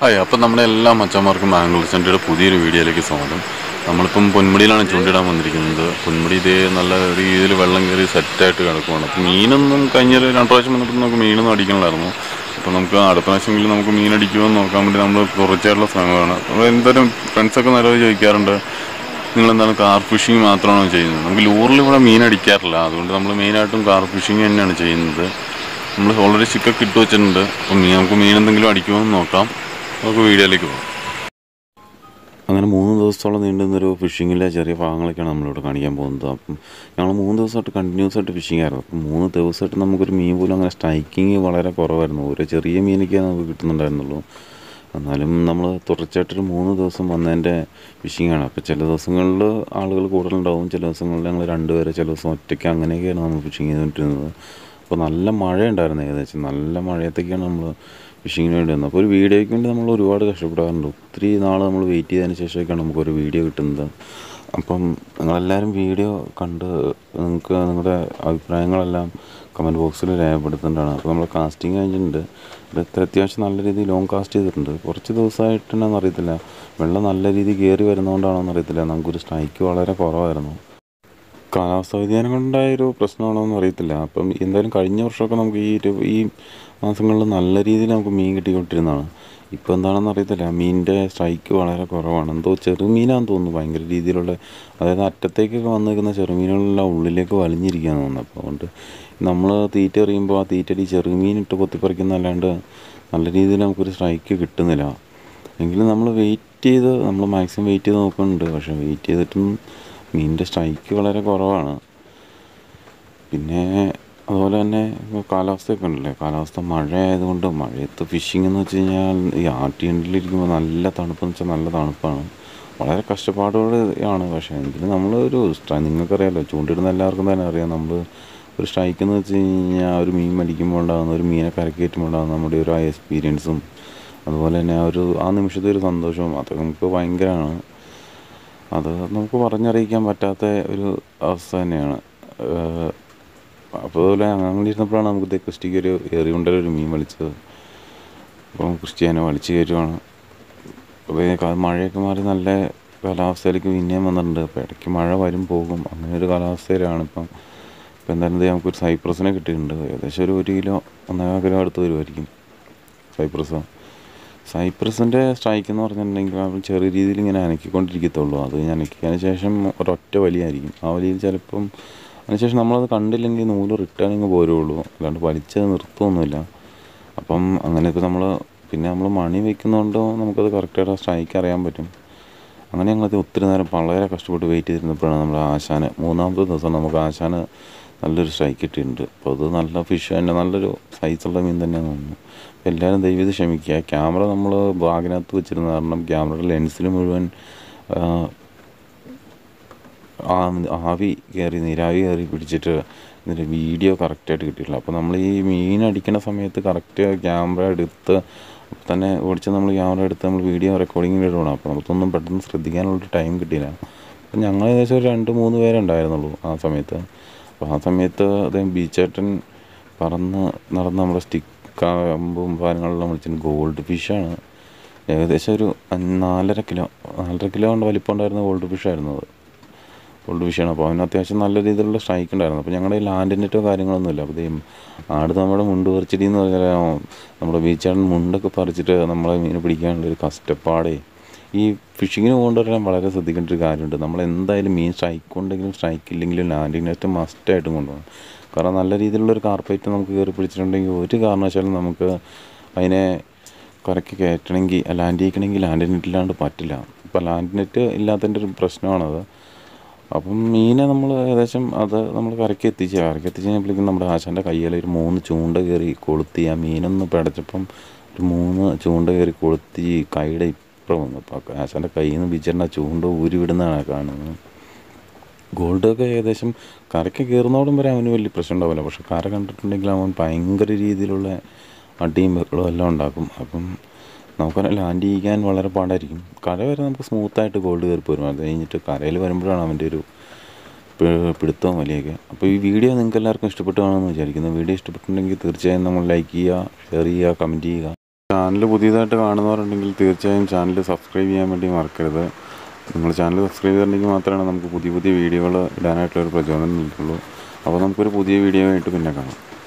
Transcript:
hi അപ്പം നമ്മുടെ എല്ലാ മച്ചന്മാർക്കും മാംഗ്ലൂർ സെൻറ്ററിയുടെ പുതിയൊരു വീഡിയോയിലേക്ക് സ്വാഗതം നമ്മളിപ്പം പൊന്മുടിയിലാണ് ചൂണ്ടിടാൻ വന്നിരിക്കുന്നത് പൊന്മുടി ഇതേ നല്ല രീതിയിൽ വെള്ളം കയറി സെറ്റായിട്ട് കിടക്കുവാണ് അപ്പം മീനൊന്നും കഴിഞ്ഞ ഒരു രണ്ട് പ്രാവശ്യം വന്നപ്പോൾ നമുക്ക് മീനൊന്നും അടിക്കണമായിരുന്നു അപ്പോൾ നമുക്ക് അടുത്ത പ്രാവശ്യമെങ്കിലും നമുക്ക് മീൻ അടിക്കുമോ എന്ന് നോക്കാൻ വേണ്ടി നമ്മൾ കുറച്ചായിട്ടുള്ള ശ്രമമാണ് അപ്പോൾ എന്തായാലും ഫ്രണ്ട്സൊക്കെ നിലവിൽ ചോദിക്കാറുണ്ട് നിങ്ങളെന്താണ് കാർ ഫിഷിങ് മാത്രമാണോ ചെയ്യുന്നത് നമുക്ക് ലൂറിൽ ഇവിടെ മീൻ അടിക്കാറില്ല അതുകൊണ്ട് നമ്മൾ മെയിനായിട്ടും കാർ ഫിഷിങ് തന്നെയാണ് ചെയ്യുന്നത് നമ്മൾ ഓൾറെഡി ചിക്കൊക്കെ ഇട്ട് വെച്ചിട്ടുണ്ട് അപ്പം മീൻ നമുക്ക് മീൻ എന്തെങ്കിലും അടിക്കുമോ എന്ന് നോക്കാം നമുക്ക് വീഡിയോയിലേക്ക് പോകാം അങ്ങനെ മൂന്ന് ദിവസത്തോളം നീണ്ടുന്നൊരു ഫിഷിങ്ങിലെ ചെറിയ ഭാഗങ്ങളൊക്കെയാണ് നമ്മളിവിടെ കാണിക്കാൻ പോകുന്നത് അപ്പം ഞങ്ങൾ മൂന്ന് ദിവസമായിട്ട് കണ്ടിന്യൂസ് ആയിട്ട് ഫിഷിംഗ് ആയിരുന്നു അപ്പം മൂന്ന് ദിവസമായിട്ട് നമുക്കൊരു മീൻ പോലും അങ്ങനെ സ്ട്രൈക്കിങ് വളരെ കുറവായിരുന്നു ഒരു ചെറിയ മീനൊക്കെ നമുക്ക് കിട്ടുന്നുണ്ടായിരുന്നുള്ളൂ എന്നാലും നമ്മൾ തുടർച്ചയായിട്ടൊരു മൂന്ന് ദിവസം വന്നതിൻ്റെ ഫിഷിങ്ങാണ് അപ്പോൾ ചില ദിവസങ്ങളിൽ ആളുകൾ കൂടുതലുണ്ടാവും ചില ദിവസങ്ങളിൽ ഞങ്ങൾ രണ്ടുപേരെ ചില ദിവസം ഒറ്റയ്ക്ക് അങ്ങനെയൊക്കെയാണ് നമ്മൾ ഫിഷിങ് ചെയ്തുകൊണ്ടിരുന്നത് അപ്പോൾ നല്ല മഴ ഉണ്ടായിരുന്നു ഏകദേശം നല്ല മഴയത്തൊക്കെയാണ് നമ്മൾ ഫിഷിങ്ങിന് വേണ്ടി വന്നത് അപ്പോൾ ഒരു വീഡിയോയ്ക്ക് വേണ്ടി നമ്മൾ ഒരുപാട് കഷ്ടപ്പെടാറുണ്ട് ഒത്തിരി നാൾ നമ്മൾ വെയിറ്റ് ചെയ്തതിന് ശേഷമൊക്കെയാണ് നമുക്കൊരു വീഡിയോ കിട്ടുന്നത് അപ്പം നിങ്ങളെല്ലാവരും വീഡിയോ കണ്ട് നിങ്ങൾക്ക് നിങ്ങളുടെ അഭിപ്രായങ്ങളെല്ലാം കമൻറ്റ് ബോക്സിൽ രേഖപ്പെടുത്തേണ്ടതാണ് അപ്പോൾ നമ്മൾ കാസ്റ്റിംഗ് കഴിഞ്ഞിട്ടുണ്ട് ഇത് അത്യാവശ്യം നല്ല രീതിയിൽ ലോങ് കാസ്റ്റ് ചെയ്തിട്ടുണ്ട് കുറച്ച് ദിവസമായിട്ടുണ്ടെന്ന് അറിയത്തില്ല വെള്ളം നല്ല രീതിയിൽ കയറി വരുന്നതുകൊണ്ടാണോ എന്നറിയത്തില്ല നമുക്കൊരു സ്ട്രൈക്ക് വളരെ കുറവായിരുന്നു കാലാവസ്ഥ വ്യതിയാനം കൊണ്ടായൊരു പ്രശ്നമാണോ എന്ന് അറിയത്തില്ല അപ്പം എന്തായാലും കഴിഞ്ഞ വർഷമൊക്കെ നമുക്ക് ഈ ഒരു ഈ മാസങ്ങളിൽ നല്ല രീതിയിൽ നമുക്ക് മീൻ കിട്ടിക്കൊണ്ടിരുന്നതാണ് ഇപ്പോൾ എന്താണെന്ന് അറിയത്തില്ല മീനിൻ്റെ സ്ട്രൈക്ക് വളരെ കുറവാണ് എന്തോ ചെറുമീനാന്ന് തോന്നുന്നു ഭയങ്കര രീതിയിലുള്ള അതായത് അറ്റത്തേക്കൊക്കെ വന്ന് നിൽക്കുന്ന ചെറുമീനുകളെല്ലാം ഉള്ളിലേക്ക് വലിഞ്ഞിരിക്കുകയാണ് തോന്നുന്നത് അപ്പോൾ അതുകൊണ്ട് നമ്മൾ തീറ്റ എറിയുമ്പോൾ ആ തീറ്റയിൽ ചെറുമീനിട്ട് കൊത്തിപ്പറിക്കുന്നതല്ലാണ്ട് നല്ല രീതിയിൽ നമുക്കൊരു സ്ട്രൈക്ക് കിട്ടുന്നില്ല എങ്കിലും നമ്മൾ വെയിറ്റ് ചെയ്ത് നമ്മൾ മാക്സിമം വെയിറ്റ് ചെയ്ത് നോക്കുന്നുണ്ട് പക്ഷേ വെയിറ്റ് ചെയ്തിട്ടും മീനിൻ്റെ സ്ട്രൈക്ക് വളരെ കുറവാണ് പിന്നെ അതുപോലെ തന്നെ ഇപ്പോൾ കാലാവസ്ഥയൊക്കെ ഉണ്ടല്ലേ കാലാവസ്ഥ മഴ ആയതുകൊണ്ട് മഴയത്ത് ഫിഷിംഗ് എന്ന് വെച്ച് കഴിഞ്ഞാൽ ഈ ആട്ടിയണ്ടിലിരിക്കുമ്പോൾ നല്ല തണുപ്പെന്ന് വെച്ചാൽ നല്ല തണുപ്പാണ് വളരെ കഷ്ടപ്പാടോടെ ആണ് പക്ഷേ എങ്കിലും നമ്മളൊരു സ്ട്രൈ നിങ്ങൾക്കറിയാമല്ലോ ചൂണ്ടിടുന്ന എല്ലാവർക്കും തന്നെ അറിയാം നമ്മൾ ഒരു സ്ട്രൈക്ക് എന്ന് വെച്ച് കഴിഞ്ഞാൽ ഒരു മീൻ മേടിക്കുമ്പോൾ ഉണ്ടാകുന്ന ഒരു മീനെ കരക്കയറ്റുമ്പോൾ ഉണ്ടാകുന്ന നമ്മുടെ ഒരു ആ എക്സ്പീരിയൻസും അതുപോലെ തന്നെ ആ ഒരു ആ നിമിഷത്തെ ഒരു സന്തോഷവും അതൊക്കെ നമുക്ക് ഭയങ്കരമാണ് അത് നമുക്ക് പറഞ്ഞറിയിക്കാൻ പറ്റാത്ത ഒരു അവസ്ഥ തന്നെയാണ് അപ്പോൾ അതുപോലെ അങ്ങനെ ഇരുന്നപ്പോഴാണ് നമുക്ക് ദേ ക്രിസ്റ്റിക്ക് ഒരു എറിയുണ്ടൽ ഒരു മീൻ വലിച്ചത് അപ്പം ക്രിസ്ത്യാനെ വലിച്ചു കയറ്റുവാണ് അപ്പോൾ ഈ കാ- മഴയൊക്കെ മാറി നല്ല കാലാവസ്ഥയിലേക്ക് പിന്നെയും വന്നിട്ടുണ്ട് അപ്പോൾ ഇടയ്ക്ക് മഴ വരും പോകും അങ്ങനെ ഒരു കാലാവസ്ഥയിലാണ് ഇപ്പം ഇപ്പം എന്തായാലും ദേ നമുക്കൊരു സൈപ്രസിനെ കിട്ടിയിട്ടുണ്ട് ഏകദേശം ഒരു ഒരു കിലോ ഒന്നര കിലോ അടുത്ത് വരുമായിരിക്കും സൈപ്രസ് സൈപ്രസിൻ്റെ സ്ട്രൈക്ക് എന്ന് പറഞ്ഞിട്ടുണ്ടെങ്കിൽ അവൻ ചെറിയ രീതിയിൽ ഇങ്ങനെ അനക്കിക്കൊണ്ടിരിക്കത്തുള്ളൂ അത് അനക്കിയതിന് ശേഷം ഒരൊറ്റ വലിയായിരിക്കും ആ വലിയിൽ ചിലപ്പം അതിനുശേഷം നമ്മളത് കണ്ടില്ലെങ്കിൽ നൂല് റിട്ടേണിങ് പോരുള്ളൂ അല്ലാണ്ട് വലിച്ചത് നിർത്തുമൊന്നുമില്ല അപ്പം അങ്ങനെ ഇപ്പോൾ നമ്മൾ പിന്നെ നമ്മൾ മണി വെക്കുന്നതുകൊണ്ട് നമുക്കത് കറക്റ്റായിട്ട് സ്ട്രൈക്ക് അറിയാൻ പറ്റും അങ്ങനെ ഞങ്ങളത് ഒത്തിരി നേരം വളരെ കഷ്ടപ്പെട്ട് വെയിറ്റ് ചെയ്തിരുന്നപ്പോഴാണ് നമ്മൾ ആശാന് മൂന്നാമത്തെ ദിവസം നമുക്ക് ആശാന് നല്ലൊരു സ്ട്രൈക്ക് കിട്ടിയിട്ടുണ്ട് അപ്പോൾ അത് നല്ല ഫിഷ് തന്നെ നല്ലൊരു സൈസുള്ള മീൻ തന്നെയാണ് തോന്നുന്നു അപ്പോൾ എല്ലാവരും ദയവ് ചെയ്ത് ക്ഷമിക്കുക ക്യാമറ നമ്മൾ ബാഗിനകത്ത് വെച്ചിരുന്ന കാരണം ക്യാമറയുടെ ലെൻസിൽ മുഴുവൻ ആ, ആ- ആവി കയറി നീരാവി കയറി പിടിച്ചിട്ട് ഇതിൻ്റെ വീഡിയോ കറക്റ്റായിട്ട് കിട്ടിയിട്ടില്ല അപ്പോൾ നമ്മൾ ഈ മീൻ അടിക്കുന്ന സമയത്ത് കറക്റ്റ് ക്യാമറ എടുത്ത് അപ്പോൾ തന്നെ ഓടിച്ച് നമ്മൾ ക്യാമറ എടുത്ത് നമ്മൾ വീഡിയോ റെക്കോർഡിങ്ങിൽ ഇടണം അപ്പോൾ നമുക്കൊന്നും പെട്ടെന്ന് ശ്രദ്ധിക്കാനുള്ളൊരു ടൈം കിട്ടിയില്ല അപ്പോൾ ഞങ്ങൾ ഏകദേശം ഒരു രണ്ട് മൂന്ന് പേരേ ഉണ്ടായിരുന്നുള്ളൂ ആ സമയത്ത് അപ്പോൾ ആ സമയത്ത് അദ്ദേഹം ബീച്ചേട്ടൻ പറന്ന് നടന്ന് നമ്മുടെ സ്റ്റിക്കാകുമ്പും കാര്യങ്ങളെല്ലാം വിളിച്ചിട്ട് ഗോൾഡ് ഫിഷാണ് ഏകദേശം ഒരു അഞ്ച് നാലര കിലോ നാലര കിലോ കൊണ്ട് വലിപ്പം ഉണ്ടായിരുന്ന ഗോൾഡ് ഫിഷായിരുന്നു അത് ഗോൾഡ് ഫിഷാണ് അപ്പോൾ അവന് അത്യാവശ്യം നല്ല രീതിയിലുള്ള സ്ട്രൈക്ക് ഉണ്ടായിരുന്നു അപ്പോൾ ഞങ്ങളുടെ ലാൻഡ് നെറ്റോ കാര്യങ്ങളൊന്നുമില്ല അപ്പോൾ ദൈവം ആട് നമ്മുടെ മുണ്ട് പറിച്ചിടി എന്ന് പറഞ്ഞാൽ നമ്മുടെ ബീച്ചാണ് മുണ്ടൊക്കെ പറിച്ചിട്ട് നമ്മളെ മീൻ പിടിക്കാനുള്ള ഒരു കഷ്ടപ്പാടേ ഈ ഫിഷിങ്ങിന് കൊണ്ടുവരാൻ വളരെ ശ്രദ്ധിക്കേണ്ട ഒരു കാര്യമുണ്ട് നമ്മൾ എന്തായാലും മീൻ സ്ട്രൈക്ക് ഉണ്ടെങ്കിലും സ്ട്രൈക്ക് ഇല്ലെങ്കിലും ലാൻഡിങ് നെറ്റ് മസ്റ്റായിട്ടും കൊണ്ടുപോകണം കാരണം നല്ല രീതിയിലുള്ള ഒരു കാർപ്പറ്റ് നമുക്ക് കയറി പിടിച്ചിട്ടുണ്ടെങ്കിൽ ഒരു കാരണവശാലും നമുക്ക് അതിനെ കരയ്ക്ക് കയറ്റണമെങ്കിൽ ലാൻഡ് ചെയ്യിക്കണമെങ്കിൽ ലാൻഡ് നെറ്റ് ഇല്ലാണ്ട് പറ്റില്ല ഇപ്പം ലാൻഡ് നെറ്റ് ഇല്ലാത്തതിൻ്റെ ഒരു പ്രശ്നമാണത് അപ്പം മീനെ നമ്മൾ ഏകദേശം അത് നമ്മൾ കരയ്ക്ക് എത്തിച്ച് കരയ്ക്ക് എത്തിച്ച് കഴിഞ്ഞപ്പോഴേക്കും നമ്മുടെ ആശാൻ്റെ കയ്യിൽ ഒരു മൂന്ന് ചൂണ്ട കയറി കൊളുത്തി ആ മീനൊന്ന് പിടച്ചപ്പം ഒരു മൂന്ന് ചൂണ്ട കയറി കൊളുത്തി കൈയുടെ ഇപ്പുറം വന്നു അപ്പോൾ ആശാൻ്റെ കയ്യിൽ നിന്ന് ബീച്ചറിൻ്റെ ആ ചൂണ്ട ഊരി വിടുന്നതാണ് കാണുന്നത് ഗോൾഡൊക്കെ ഏകദേശം കരയ്ക്ക് കയറുന്നോടും വരെ അവന് വലിയ പ്രശ്നം ഉണ്ടാവില്ല പക്ഷെ കര കണ്ടിട്ടുണ്ടെങ്കിൽ അവൻ ഭയങ്കര രീതിയിലുള്ള അടിയും ബഹളവും എല്ലാം ഉണ്ടാക്കും അപ്പം നമുക്കതിനെ ലാൻഡ് ചെയ്യിക്കാൻ വളരെ പാടായിരിക്കും കര വരെ നമുക്ക് സ്മൂത്തായിട്ട് ഗോൾഡ് കയറി പോരും അത് കഴിഞ്ഞിട്ട് കരയിൽ വരുമ്പോഴാണ് അവൻ്റെ ഒരു പി- പിടുത്തവും വലിയൊക്കെ അപ്പോൾ ഈ വീഡിയോ നിങ്ങൾക്ക് എല്ലാവർക്കും ഇഷ്ടപ്പെട്ടു കാണുമെന്ന് വിചാരിക്കുന്നു വീഡിയോ ഇഷ്ടപ്പെട്ടിട്ടുണ്ടെങ്കിൽ തീർച്ചയായും നമ്മൾ ലൈക്ക് ചെയ്യുക ഷെയർ ചെയ്യുക കമൻറ്റ് ചെയ്യുക ചാനൽ പുതിയതായിട്ട് കാണുന്നവരുണ്ടെങ്കിൽ തീർച്ചയായും ചാനൽ സബ്സ്ക്രൈബ് ചെയ്യാൻ വേണ്ടി മറക്കരുത് നിങ്ങൾ ചാനൽ സബ്സ്ക്രൈബ് ചെയ്തിട്ടുണ്ടെങ്കിൽ മാത്രമാണ് നമുക്ക് പുതിയ പുതിയ വീഡിയോകൾ ഇടാനായിട്ടുള്ള ഒരു പ്രചോദനം നൽകുള്ളൂ അപ്പോൾ നമുക്കൊരു പുതിയ വീഡിയോ ആയിട്ട് പിന്നെ കാണാം